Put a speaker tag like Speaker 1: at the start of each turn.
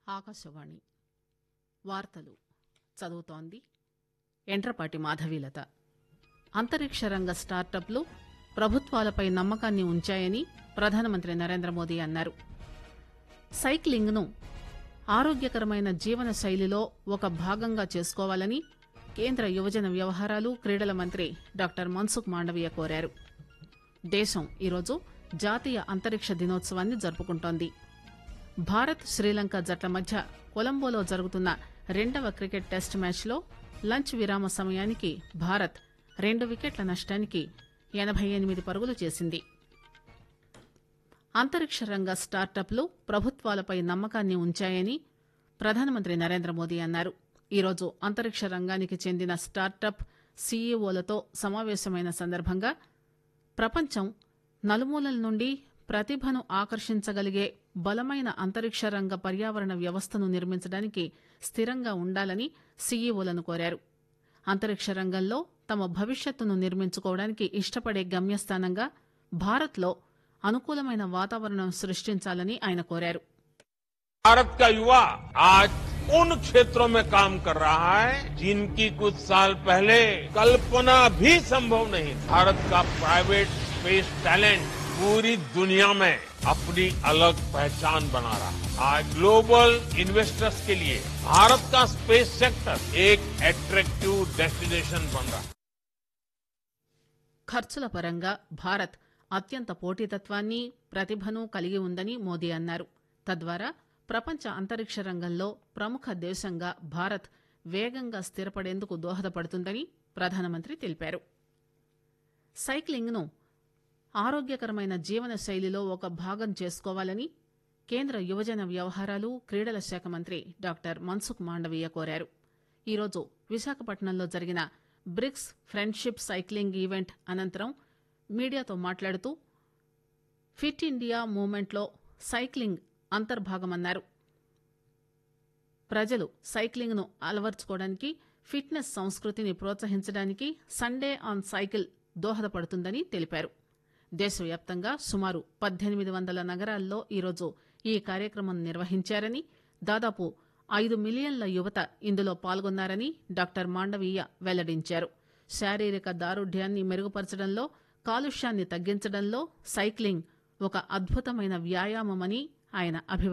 Speaker 1: ఆకాశవాణి వార్తలు చదువుతోంది ఎండ్రపాటి మాధవీలత అంతరిక్ష రంగ స్టార్టప్లు ప్రభుత్వాలపై నమ్మకాన్ని ఉంచాయని ప్రధానమంత్రి నరేంద్ర మోదీ అన్నారు సైక్లింగ్ ను ఆరోగ్యకరమైన జీవన శైలిలో ఒక భాగంగా చేసుకోవాలని కేంద్ర యువజన వ్యవహారాలు క్రీడల మంత్రి డాక్టర్ మన్సుఖ్ మాండవీయ కోరారు దేశం ఈరోజు జాతీయ అంతరిక్ష దినోత్సవాన్ని జరుపుకుంటోంది భారత్ శ్రీలంక జట్ల మధ్య కొలంబోలో జరుగుతున్న రెండవ క్రికెట్ టెస్ట్ మ్యాచ్లో లంచ్ విరామ సమయానికి భారత్ రెండు వికెట్ల నష్టానికి ఎనబై ఎనిమిది పరుగులు చేసింది అంతరిక్ష రంగ స్టార్టప్లు ప్రభుత్వాలపై నమ్మకాన్ని ఉంచాయని ప్రధానమంత్రి నరేంద్ర మోదీ అన్నారు ఈరోజు అంతరిక్ష రంగానికి చెందిన స్టార్టప్ సీఈఓలతో సమావేశమైన సందర్భంగా ప్రపంచం నలుమూలల నుండి ప్రతిభను ఆకర్షించగలిగే బలమైన అంతరిక్ష రంగ పర్యావరణ వ్యవస్థను నిర్మించడానికి స్థిరంగా ఉండాలని సీఈఓలను కోరారు అంతరిక్ష రంగంలో తమ భవిష్యత్తును నిర్మించుకోవడానికి ఇష్టపడే గమ్యస్థానంగా భారత్లో అనుకూలమైన వాతావరణం సృష్టించాలని ఆయన కోరారు
Speaker 2: भारत का युवा आज उन क्षेत्रों में काम कर रहा है जिनकी कुछ साल पहले कल्पना भी संभव नहीं भारत का प्राइवेट स्पेस टैलेंट पूरी दुनिया में अपनी अलग पहचान बना रहा है आज ग्लोबल इन्वेस्टर्स के लिए भारत का स्पेस सेक्टर एक अट्रैक्टिव डेस्टिनेशन बन रहा है
Speaker 1: ఖర్చుల పరంగా భారత్ అత్యంత పోటీతత్వాన్ని ప్రతిభను కలిగి ఉందని మోదీ అన్నారు తద్వారా ప్రపంచ అంతరిక్ష రంగంలో ప్రముఖ దేశంగా భారత్ వేగంగా స్థిరపడేందుకు దోహదపడుతుందని ప్రధానమంత్రి తెలిపారు సైక్లింగ్ ను ఆరోగ్యకరమైన జీవన శైలిలో ఒక భాగం చేసుకోవాలని కేంద్ర యువజన వ్యవహారాలు క్రీడల శాఖ మంత్రి డాక్టర్ మన్సుఖ్ మాండవీయ కోరారు ఈరోజు విశాఖపట్నంలో జరిగిన బ్రిక్స్ ఫ్రెండ్షిప్ సైక్లింగ్ ఈవెంట్ అనంతరం మీడియాతో మాట్లాడుతూ ఫిట్ ఇండియా మూవ్మెంట్లో సైక్లింగ్ అంతర్భాగమన్నారు ప్రజలు సైక్లింగ్ ను అలవర్చుకోవడానికి ఫిట్నెస్ సంస్కృతిని ప్రోత్సహించడానికి సండే ఆన్ సైకిల్ దోహదపడుతుందని తెలిపారు దేశవ్యాప్తంగా సుమారు పద్దెనిమిది వందల నగరాల్లో ఈరోజు ఈ కార్యక్రమం నిర్వహించారని దాదాపు ఐదు మిలియన్ల యువత ఇందులో పాల్గొన్నారని డాక్టర్ మాండవీయ వెల్లడించారు శారీరక దారుఢ్యాన్ని మెరుగుపరచడంలో కాలుష్యాన్ని తగ్గించడంలో సైక్లింగ్ ఒక అద్భుతమైన వ్యాయామమని ఆయన అభివర్ణించారు